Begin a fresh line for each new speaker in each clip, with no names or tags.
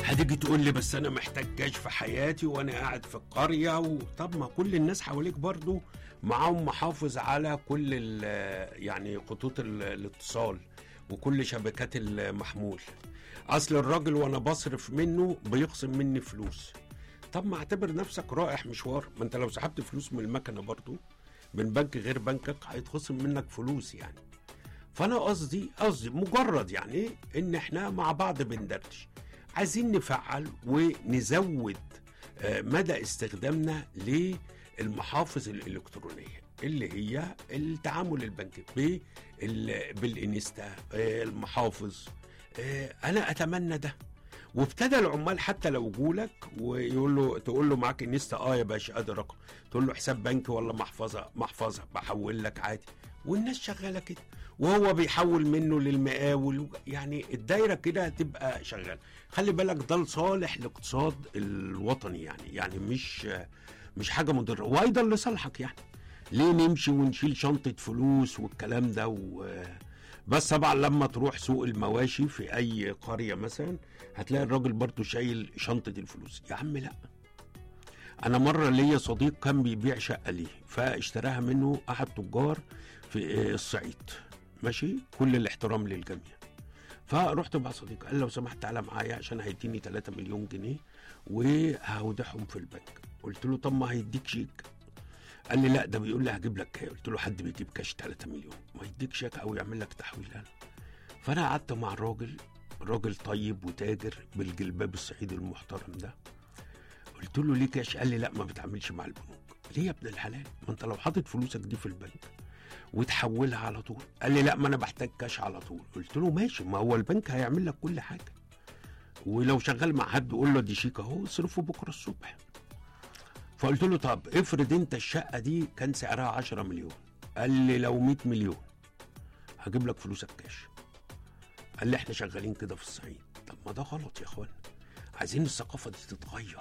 هتيجي تقول لي بس انا محتاج كاش في حياتي وانا قاعد في القريه و... طب ما كل الناس حواليك برضو معاهم محافظ على كل ال... يعني خطوط ال... الاتصال وكل شبكات المحمول اصل الراجل وانا بصرف منه بيخصم مني فلوس طب ما اعتبر نفسك رائح مشوار ما انت لو سحبت فلوس من المكنه برضو من بنك غير بنكك هيتخصم منك فلوس يعني فانا قصدي قصدي مجرد يعني ان احنا مع بعض بندردش عايزين نفعل ونزود آه، مدى استخدامنا للمحافظ الالكترونيه اللي هي التعامل البنكي بال- بالانستا آه، المحافظ آه، انا اتمنى ده وابتدى العمال حتى لو جولك ويقول له تقول له معاك انستا اه يا باشا ادي رقم تقول له حساب بنكي ولا محفظه محفظه بحول لك عادي والناس شغاله كده وهو بيحول منه للمقاول يعني الدايره كده هتبقى شغاله خلي بالك ده لصالح الاقتصاد الوطني يعني يعني مش مش حاجه مضره وايضا لصالحك يعني ليه نمشي ونشيل شنطه فلوس والكلام ده و بس طبعا لما تروح سوق المواشي في اي قريه مثلا هتلاقي الراجل برضه شايل شنطه الفلوس يا عم لا انا مره ليا صديق كان بيبيع شقه ليه فاشتراها منه احد تجار في الصعيد ماشي كل الاحترام للجميع فرحت مع صديق قال لو سمحت تعالى معايا عشان هيديني 3 مليون جنيه وهودعهم في البنك قلت له طب ما هيديك شيك قال لي لا ده بيقول لي هجيب لك كاش قلت له حد بيجيب كاش 3 مليون ما يديك شيك او يعمل لك تحويل انا فانا قعدت مع الراجل راجل طيب وتاجر بالجلباب الصعيدي المحترم ده قلت له ليه كاش قال لي لا ما بتعملش مع البنوك ليه يا ابن الحلال ما انت لو حاطط فلوسك دي في البنك وتحولها على طول قال لي لا ما انا بحتاج كاش على طول قلت له ماشي ما هو البنك هيعمل لك كل حاجه ولو شغال مع حد قول له دي شيك اهو اصرفه بكره الصبح فقلت له طب افرض انت الشقه دي كان سعرها 10 مليون قال لي لو 100 مليون هجيب لك فلوسك كاش قال لي احنا شغالين كده في الصعيد طب ما ده غلط يا اخوان عايزين الثقافه دي تتغير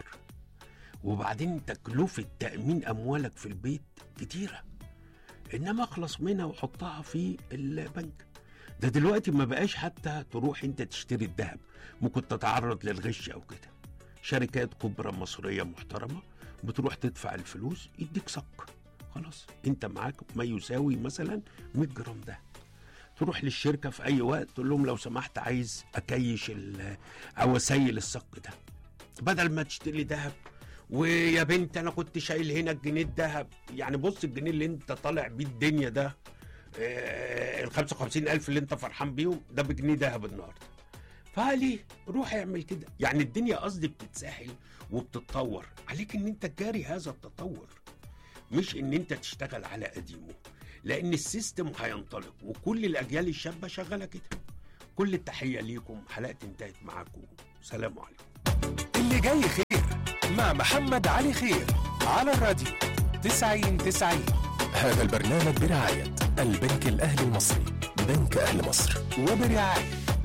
وبعدين تكلفه تامين اموالك في البيت كتيره انما اخلص منها وحطها في البنك ده دلوقتي ما بقاش حتى تروح انت تشتري الذهب ممكن تتعرض للغش او كده شركات كبرى مصريه محترمه بتروح تدفع الفلوس يديك صك خلاص انت معاك ما يساوي مثلا 100 جرام ده تروح للشركه في اي وقت تقول لهم لو سمحت عايز اكيش ال- او اسيل الصك ده بدل ما تشتري ذهب ويا بنت انا كنت شايل هنا الجنيه الذهب يعني بص الجنيه اللي انت طالع بيه الدنيا ده ال 55000 اللي انت فرحان بيهم ده بجنيه ذهب النهارده فليه روح اعمل كده يعني الدنيا قصدي بتتسهل وبتتطور عليك ان انت تجاري هذا التطور مش ان انت تشتغل على قديمه لان السيستم هينطلق وكل الاجيال الشابه شغاله كده كل التحيه ليكم حلقه انتهت معاكم سلام عليكم
اللي جاي خير مع محمد علي خير على الراديو 90 90 هذا البرنامج برعاية البنك الأهلي المصري بنك أهل مصر وبرعاية